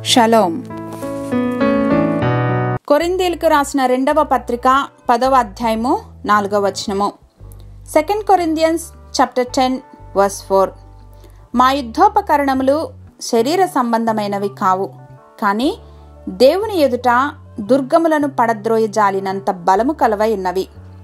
shalom కొరిందీలకు రాసిన రెండవ పత్రిక పదవ అధ్యాయము నాలుగవ వచనము second Corinthians chapter ten verse four మా యుద్ధోపకరణములు శరీర సంబంధమైనవి కావు కానీ దేవుని ఎదుట దుర్గములను పడద్రోయజాలినంత బలము కలవై ఉన్నవి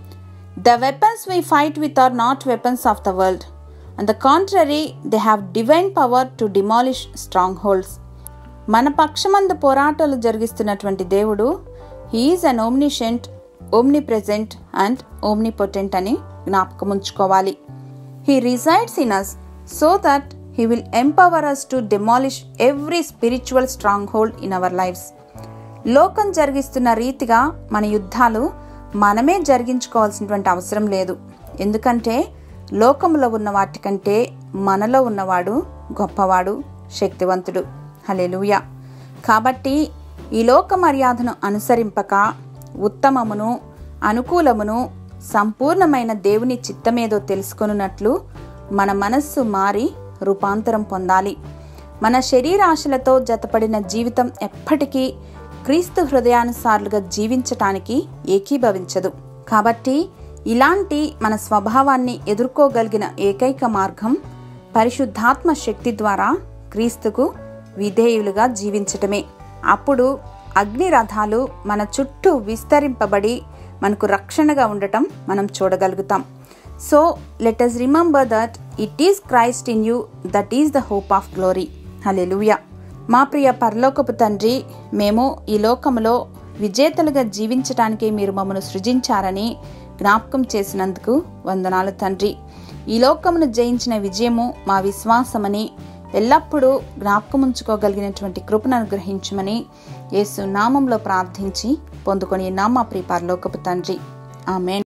the weapons we fight with are not weapons of the world and the contrary they have divine power to demolish strongholds మన పక్షమందు పోరాటాలు జరిగిస్తున్నటువంటి దేవుడు he is an omniscient omnipresent and omnipotent అని జ్ఞాపకం ఉంచుకోవాలి he resides in us so that he will empower us to demolish every spiritual stronghold in our lives లోకం జరిగిస్తున్న రీతిగా మన యుద్ధాలు మనమే జరిగించుకోవాల్సినటువంటి అవసరం లేదు ఎందుకంటే లోకంలో ఉన్న వాటికంటే మనలో ఉన్నవాడు గొప్పవాడు శక్తివంతుడు హలెలుయ కాబట్టి ఈ లోక మర్యాదను అనుసరింపక ఉత్తమమును అనుకూలమును సంపూర్ణమైన దేవుని చిత్తమేదో తెలుసుకొనున్నట్లు మన మనస్సు మారి రూపాంతరం పొందాలి మన శరీరాశలతో జతపడిన జీవితం ఎప్పటికీ క్రీస్తు హృదయానుసారులుగా జీవించటానికి ఏకీభవించదు కాబట్టి ఇలాంటి మన స్వభావాన్ని ఎదుర్కోగలిగిన ఏకైక మార్గం పరిశుద్ధాత్మ శక్తి ద్వారా క్రీస్తుకు విధేయులుగా జీవించటమే అప్పుడు అగ్ని రథాలు మన చుట్టూ విస్తరింపబడి మనకు రక్షణగా ఉండటం మనం చూడగలుగుతాం so let us remember that it is Christ in you that is the hope of glory hallelujah మా ప్రియ పరలోకపు తండ్రి మేము ఈ లోకములో విజేతలుగా జీవించటానికి మీరు మమ్మల్ని సృజించారని జ్ఞాపకం చేసినందుకు వందనాలు తండ్రి ఈ లోకమును జయించిన విజయము మా విశ్వాసమని ఎల్లప్పుడూ జ్ఞాపకం ఉంచుకోగలిగినటువంటి కృపను అనుగ్రహించమని యేసు నామంలో ప్రార్థించి పొందుకొని నామా ప్రియ పరలోకపు తండ్రి ఆమెన్